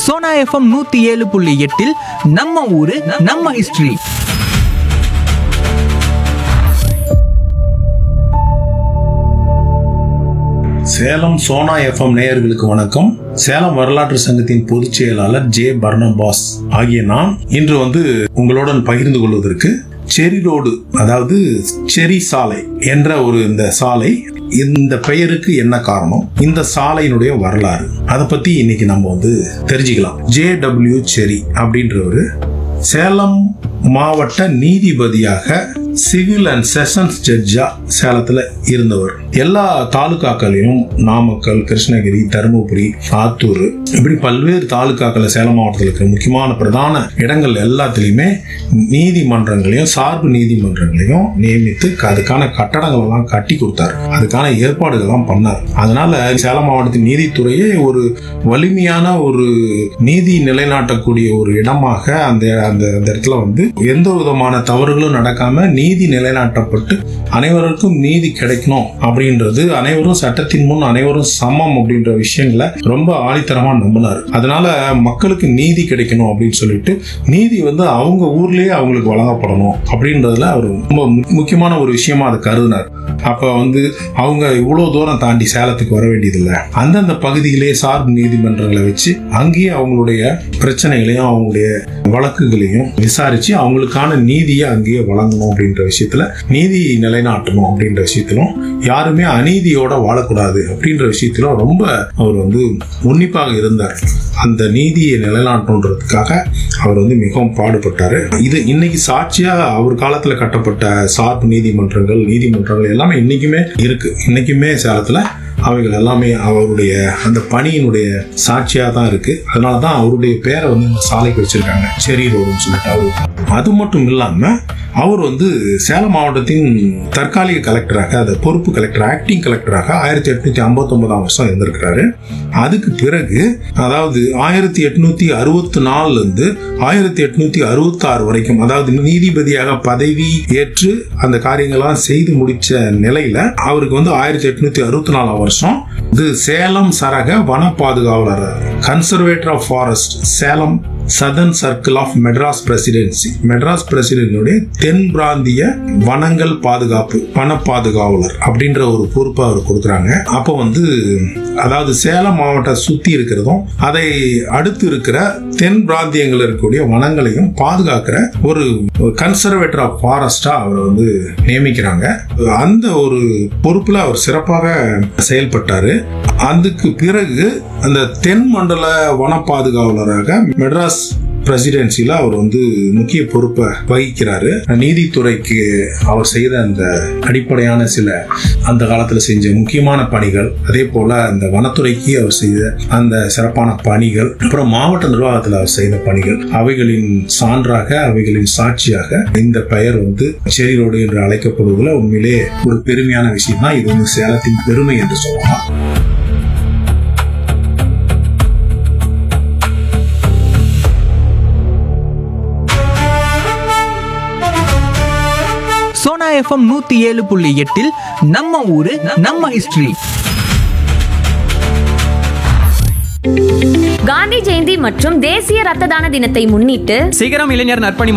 Sona FM நூத்தி ஏழு புள்ளி எட்டில் நம்ம ஊரு நம்ம ஹிஸ்டரி சேலம் சோனா எஃப்எம் நேயர்களுக்கு வணக்கம் சேலம் வரலாற்று சங்கத்தின் பொதுச் செயலாளர் ஜே பர்னபாஸ் ஆகிய நான் இன்று வந்து உங்களுடன் பகிர்ந்து கொள்வதற்கு செரி ரோடு அதாவது செரி சாலை என்ற ஒரு இந்த சாலை இந்த பெயருக்கு என்ன காரணம் இந்த சாலையினுடைய வரலாறு அதை பத்தி இன்னைக்கு நம்ம வந்து தெரிஞ்சுக்கலாம் ஜே டபிள்யூ செரி அப்படின்றவரு சேலம் மாவட்ட நீதிபதியாக சிவில் அண்ட் செஷன்ஸ் ஜட்ஜா சேலத்துல இருந்தவர் எல்லா தாலுகாக்களையும் நாமக்கல் கிருஷ்ணகிரி தருமபுரி ஆத்தூர் இப்படி பல்வேறு தாலுகாக்கள் சேலம் மாவட்டத்தில் இருக்கிற முக்கியமான பிரதான இடங்கள் எல்லாத்துலேயுமே நீதிமன்றங்களையும் சார்பு நீதிமன்றங்களையும் நியமித்து அதுக்கான கட்டடங்கள் எல்லாம் கட்டி கொடுத்தாரு அதுக்கான ஏற்பாடுகள்லாம் பண்ணார் அதனால சேலம் மாவட்டத்தின் நீதித்துறையே ஒரு வலிமையான ஒரு நீதி நிலைநாட்டக்கூடிய ஒரு இடமாக அந்த அந்த அந்த இடத்துல வந்து எந்த விதமான தவறுகளும் நடக்காம நீதி நிலைநாட்டப்பட்டு அனைவருக்கும் நீதி கிடைக்கணும் அப்படின்றது அனைவரும் சட்டத்தின் முன் அனைவரும் சமம் அப்படின்ற விஷயங்களை ரொம்ப ஆணித்தரமா நம்பினார் அதனால மக்களுக்கு நீதி கிடைக்கணும் அப்படின்னு சொல்லிட்டு நீதி வந்து அவங்க ஊர்லயே அவங்களுக்கு வழங்கப்படணும் அப்படின்றதுல அவர் ரொம்ப மு- முக்கியமான ஒரு விஷயமா அதை கருதினார் அப்ப வந்து அவங்க இவ்வளவு தூரம் தாண்டி சேலத்துக்கு வர வேண்டியதில்லை அந்தந்த பகுதியிலே சார்பு நீதிமன்றங்களை வச்சு அங்கேயே அவங்களுடைய பிரச்சனைகளையும் அவங்களுடைய வழக்குகளையும் விசாரிச்சு அவங்களுக்கான நீதியை அங்கேயே வழங்கணும் அப்படின்ற விஷயத்துல நீதி நிலைநாட்டணும் அப்படின்ற விஷயத்திலும் யாருமே அநீதியோட வாழக்கூடாது அப்படின்ற விஷயத்திலும் ரொம்ப அவர் வந்து உன்னிப்பாக இருந்தார் அந்த நீதியை நிலைநாட்டணுன்றதுக்காக அவர் வந்து மிகவும் பாடுபட்டாரு இது இன்னைக்கு சாட்சியா அவர் காலத்துல கட்டப்பட்ட சார்பு நீதிமன்றங்கள் நீதிமன்றங்கள் எல்லாமே இன்னைக்குமே இருக்கு இன்னைக்குமே சேலத்துல அவைகள் எல்லாமே அவருடைய அந்த பணியினுடைய சாட்சியா தான் இருக்கு அதனால தான் அவருடைய பேரை வந்து இந்த சாலைக்கு வச்சிருக்காங்க செரி ரோடுன்னு சொல்லிட்டு அவரு அது மட்டும் இல்லாம அவர் வந்து சேலம் மாவட்டத்தின் தற்காலிக கலெக்டராக அது பொறுப்பு கலெக்டர் ஆக்டிங் கலெக்டராக ஆயிரத்தி எட்நூத்தி ஐம்பத்தி ஒன்பதாம் வருஷம் இருந்திருக்கிறாரு அதுக்கு பிறகு அதாவது ஆயிரத்தி எட்நூத்தி அறுபத்தி நாலுல இருந்து ஆயிரத்தி எட்நூத்தி அறுபத்தி ஆறு வரைக்கும் அதாவது நீதிபதியாக பதவி ஏற்று அந்த காரியங்கள்லாம் செய்து முடிச்ச நிலையில அவருக்கு வந்து ஆயிரத்தி எட்நூத்தி அறுபத்தி நாலாம் வருஷம் இது சேலம் சரக வன பாதுகாவலர் conservator of forest Salem southern circle of Madras presidency Madras பிரசிடென்சியுடைய தென் பிராந்திய வனங்கள் பாதுகாப்பு வன பாதுகாவலர் அப்படின்ற ஒரு பொறுப்பை அவர் கொடுக்குறாங்க அப்போ வந்து அதாவது சேலம் மாவட்டம் சுத்தி இருக்கிறதும் அதை அடுத்து இருக்கிற தென் பிராந்தியங்கள் இருக்கக்கூடிய வனங்களையும் பாதுகாக்கிற ஒரு கன்சர்வேட்டர் ஆஃப் ஃபாரஸ்டா அவர் வந்து நியமிக்கிறாங்க அந்த ஒரு பொறுப்புல அவர் சிறப்பாக செயல்பட்டாரு அதுக்கு பிறகு அந்த தென் மண்டல வன பாதுகாவலராக மெட்ராஸ் பிரசிடென்சில அவர் வந்து முக்கிய பொறுப்பை வகிக்கிறாரு நீதித்துறைக்கு அவர் செய்த அந்த அடிப்படையான சில அந்த காலத்துல செஞ்ச முக்கியமான பணிகள் அதே போல அந்த வனத்துறைக்கு அவர் செய்த அந்த சிறப்பான பணிகள் அப்புறம் மாவட்ட நிர்வாகத்தில் அவர் செய்த பணிகள் அவைகளின் சான்றாக அவைகளின் சாட்சியாக இந்த பெயர் வந்து செரி ரோடு என்று அழைக்கப்படுவதில் உண்மையிலே ஒரு பெருமையான விஷயம் தான் இது வந்து சேலத்தின் பெருமை என்று சொல்லலாம் சோனா எஃப்எம் நூத்தி ஏழு புள்ளி எட்டில் நம்ம ஊரு நம்ம ஹிஸ்டரி காந்தி ஜெயந்தி மற்றும் தேசிய ரத்த தான தினத்தை முன்னிட்டு சிகரம் இளைஞர் நற்பணி